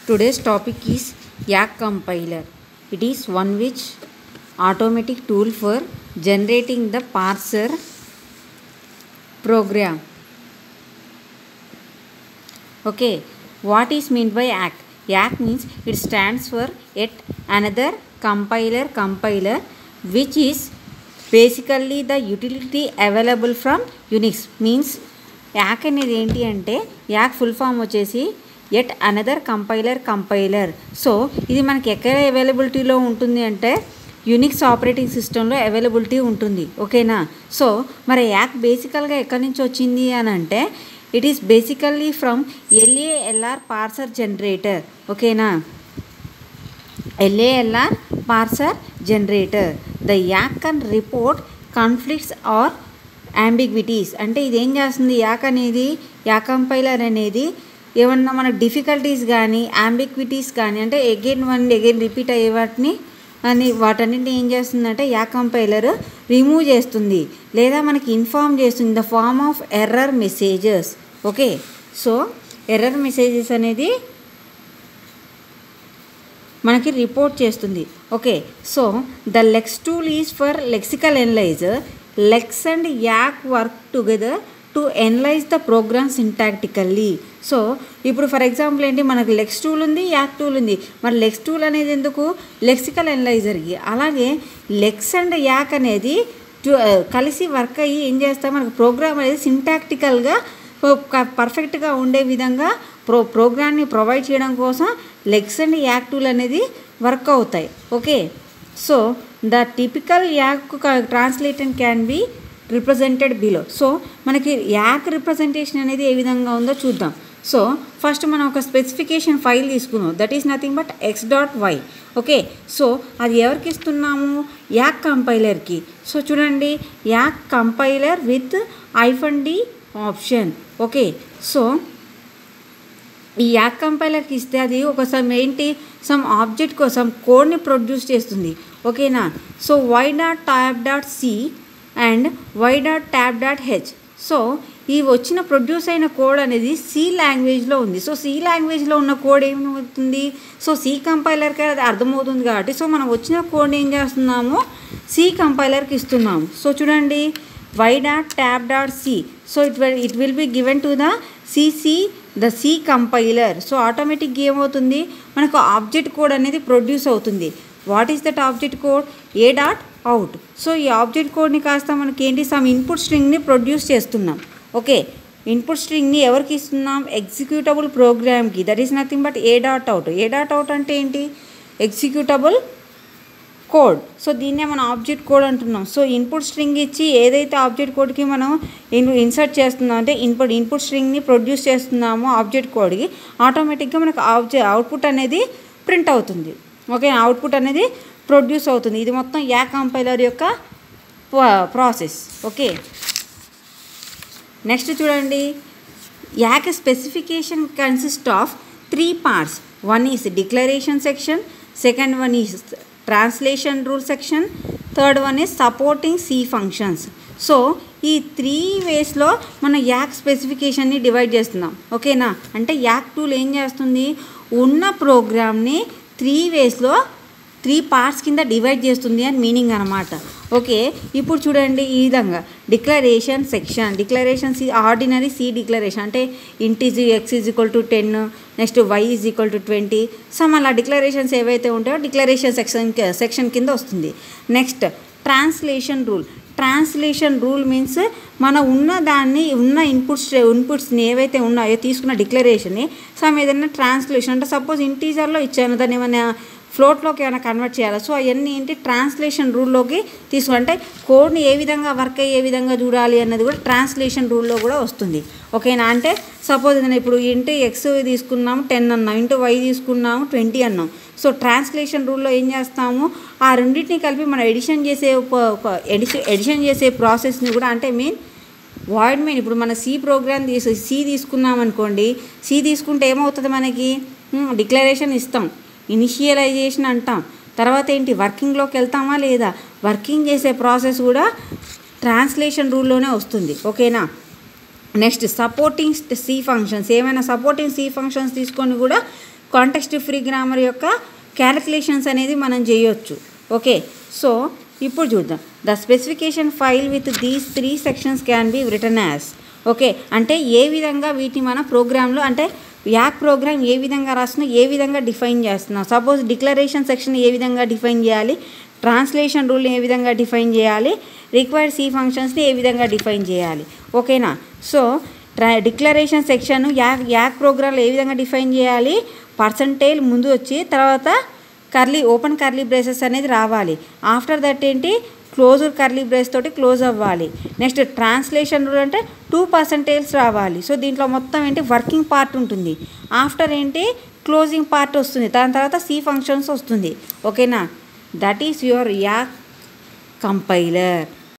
Today's topic is Yak compiler. It is one which automatic tool for generating the parser program. Okay, what is meant by Yak? Yak means it stands for yet another compiler compiler which is basically the utility available from Unix means యాక్ అనేది ఏంటి అంటే Yacc full form వచ్చేసి yet another compiler compiler so ఇది మనకి ఎక్కడ అవైలబిలిటీలో ఉంటుంది అంటే యునిక్స్ ఆపరేటింగ్ సిస్టంలో అవైలబిలిటీ ఉంటుంది ఓకేనా సో మరి యాక్ బేసికల్గా ఎక్కడి నుంచి వచ్చింది అని అంటే it is basically from LALR parser generator ఓకేనా LALR parser generator the Yacc can report conflicts are అంబిగ్విటీస్ అంటే ఇది ఏం చేస్తుంది యాక్ అనేది యాక్ కంపైలర్ అనేది ఏమన్నా మన డిఫికల్టీస్ కానీ అంబిక్విటీస్ కానీ అంటే అగైన్ వన్ అగైన్ రిపీట్ అయ్యే వాటిని అని వాటన్నింటిని ఏం చేస్తుందంటే యాక్ కంపైలర్ రిమూవ్ చేస్తుంది లేదా మనకి ఇన్ఫార్మ్ చేస్తుంది the form of error messages okay so error messages అనేది మనకి రిపోర్ట్ చేస్తుంది okay so the Lex tool is for lexical analyser Lex and Yacc work together to analyse the program syntactically so ఇప్పుడు for example ఏంటి మనకు లెక్స్ tool ఉంది యాక్ tool ఉంది మరి లెక్స్ tool అనేది ఎందుకు లెక్సికల్ ఎనలైజర్కి అలాగే లెక్స్ అండ్ యాక్ అనేది కలిసి వర్క్ అయ్యి ఏం చేస్తాం మనకు ప్రోగ్రామ్ అనేది సింటాక్టికల్గా పర్ఫెక్ట్గా ఉండే విధంగా ప్రో ప్రోగ్రామ్ని ప్రొవైడ్ చేయడం కోసం లెగ్స్ అండ్ యాక్ టూల్ అనేది వర్క్ అవుతాయి okay so the typical Yacc translation can be represented below so మనకి యాక్ రిప్రజెంటేషన్ అనేది ఏ విధంగా ఉందో చూద్దాం సో ఫస్ట్ మనం ఒక స్పెసిఫికేషన్ ఫైల్ తీసుకున్నాం that is nothing but X dot Y okay so అది ఎవరికి ఇస్తున్నాము యాక్ కంపైలర్కి సో చూడండి Yacc compiler with hyphen D option okay so ఈ యాక్ కంపైలర్కి ఇస్తే అది ఒక సమ్ ఏంటి సమ్ ఆబ్జెక్ట్ కోసం కోడ్ని ప్రొడ్యూస్ చేస్తుంది ఓకేనా so Y dot tab dot C and Y dot tab dot H so ఈ వచ్చిన ప్రొడ్యూస్ అయిన కోడ్ అనేది సి లాంగ్వేజ్లో ఉంది సో సి లాంగ్వేజ్లో ఉన్న కోడ్ ఏమవుతుంది సో సి కంపైలర్కి అది అర్థమవుతుంది కాబట్టి సో మనం వచ్చిన కోడ్ ఏం చేస్తున్నాము సి కంపైలర్కి ఇస్తున్నాము సో చూడండి Y dot tab dot C so it will it will be given to the CC the C compiler so ఆటోమేటిక్గా ఏమవుతుంది మనకు ఆబ్జెక్ట్ కోడ్ అనేది ప్రొడ్యూస్ అవుతుంది what is that object code A dot out so ఈ object కోడ్ని కాస్త మనకి ఏంటి సమ్ ఇన్పుట్ స్ట్రింగ్ని ప్రొడ్యూస్ చేస్తున్నాం ఓకే ఇన్పుట్ స్ట్రింగ్ని ఎవరికి ఇస్తున్నాం ఎగ్జిక్యూటబుల్ ప్రోగ్రామ్కి that is nothing but A dot out A dot out అంటే ఏంటి ఎగ్జిక్యూటబుల్ కోడ్ సో దీన్నే మనం ఆబ్జెక్ట్ కోడ్ అంటున్నాం సో ఇన్పుట్ స్ట్రింగ్ ఇచ్చి ఏదైతే ఆబ్జెక్ట్ కోడ్కి మనం ఇన్ ఇన్సర్ట్ చేస్తున్నాం అంటే ఇన్పుట్ ఇన్పుట్ స్ట్రింగ్ని ప్రొడ్యూస్ చేస్తున్నామో ఆబ్జెక్ట్ కోడ్కి ఆటోమేటిక్గా మనకు ఆబ్జెక్ట్ అవుట్పుట్ అనేది ప్రింట్ అవుతుంది ఓకే అవుట్పుట్ అనేది ప్రొడ్యూస్ అవుతుంది ఇది మొత్తం యా కంపైలర్ యొక్క ప్రాసెస్ ఓకే నెక్స్ట్ చూడండి Yacc specification consist of three parts one is declaration section second one is translation rule section third one is supporting C functions so ఈ three వేస్లో మన Yacc స్పెసిఫికేషన్ని divide చేస్తున్నాం ఓకేనా అంటే యాక్ tool ఏం చేస్తుంది ఉన్న ప్రోగ్రామ్ని త్రీ వేస్లో త్రీ పార్ట్స్ కింద డివైడ్ చేస్తుంది అని మీనింగ్ అనమాట ఓకే ఇప్పుడు చూడండి ఈ విధంగా declaration section declaration C ordinary C declaration అంటే integer X is equal to ten next Y is equal to twenty some అలా డిక్లరేషన్స్ ఏవైతే ఉంటాయో డిక్లరేషన్ సెక్షన్ సెక్షన్ కింద వస్తుంది next translation rule translation rule means మన ఉన్న దాన్ని ఉన్న ఇన్పుట్స్ ఇన్పుట్స్ని ఏవైతే ఉన్నాయో తీసుకున్న డిక్లరేషన్ని సమ్ ఏదైనా ట్రాన్స్లేషన్ అంటే సపోజ్ ఇంటీజర్లో ఇచ్చాను దాన్ని ఏమైనా ఫ్లోట్లోకి ఏమైనా కన్వర్ట్ చేయాలి సో అవన్నీ ఏంటి ట్రాన్స్లేషన్ రూల్లోకి తీసుకు అంటే కోడ్ని ఏ విధంగా వర్క్ అయ్యే విధంగా చూడాలి అన్నది కూడా ట్రాన్స్లేషన్ రూల్లో కూడా వస్తుంది ఓకేనా అంటే సపోజ్ నేను ఇప్పుడు ఇంటూ ఎక్స్ తీసుకున్నాము టెన్ అన్నాం ఇంటూ వై తీసుకున్నాము ట్వంటీ అన్నాం సో ట్రాన్స్లేషన్ రూల్లో ఏం చేస్తాము ఆ రెండింటిని కలిపి మనం ఎడిషన్ చేసే ఎడిషన్ ఎడిషన్ చేసే ప్రాసెస్ని కూడా అంటే మీన్ వాయిడ్ మెయిన్ ఇప్పుడు మన సి ప్రోగ్రామ్ తీసు సి తీసుకున్నాం అనుకోండి సి తీసుకుంటే ఏమవుతుంది మనకి డిక్లరేషన్ ఇస్తాం ఇనిషియలైజేషన్ అంటాం తర్వాత ఏంటి వర్కింగ్లోకి వెళ్తామా లేదా వర్కింగ్ చేసే ప్రాసెస్ కూడా ట్రాన్స్లేషన్ రూల్లోనే వస్తుంది ఓకేనా నెక్స్ట్ సపోర్టింగ్ సి ఫంక్షన్స్ ఏమైనా సపోర్టింగ్ సి ఫంక్షన్స్ తీసుకొని కూడా కాంటెక్స్ట్ ఫ్రీ గ్రామర్ యొక్క క్యాలిక్యులేషన్స్ అనేది మనం చేయొచ్చు ఓకే సో ఇప్పుడు చూద్దాం the specification file with these three sections can be return as okay అంటే ఏ విధంగా వీటిని మన ప్రోగ్రాంలో అంటే యాక్ ప్రోగ్రామ్ ఏ విధంగా రాస్తున్నా ఏ విధంగా డిఫైన్ చేస్తున్నాం సపోజ్ డిక్లరేషన్ సెక్షన్ ఏ విధంగా డిఫైన్ చేయాలి ట్రాన్స్లేషన్ రూల్ని ఏ విధంగా డిఫైన్ చేయాలి రిక్వైర్డ్ సి ఫంక్షన్స్ని ఏ విధంగా డిఫైన్ చేయాలి ఓకేనా సో ట్రా డిక్లరేషన్ సెక్షన్ యాక్ యాక్ ప్రోగ్రాంలో ఏ విధంగా డిఫైన్ చేయాలి పర్సంటేజ్ ముందు వచ్చి తర్వాత కర్లీ ఓపెన్ కర్లీ బ్రేసెస్ అనేది రావాలి ఆఫ్టర్ దట్ ఏంటి క్లోజ్ కర్లీ బ్రేస్ తోటి క్లోజ్ అవ్వాలి నెక్స్ట్ ట్రాన్స్లేషన్ రూల్ అంటే టూ పర్సంటేజ్ రావాలి సో దీంట్లో మొత్తం ఏంటి వర్కింగ్ పార్ట్ ఉంటుంది ఆఫ్టర్ ఏంటి క్లోజింగ్ పార్ట్ వస్తుంది దాని తర్వాత సి ఫంక్షన్స్ వస్తుంది ఓకేనా that is your yacc compiler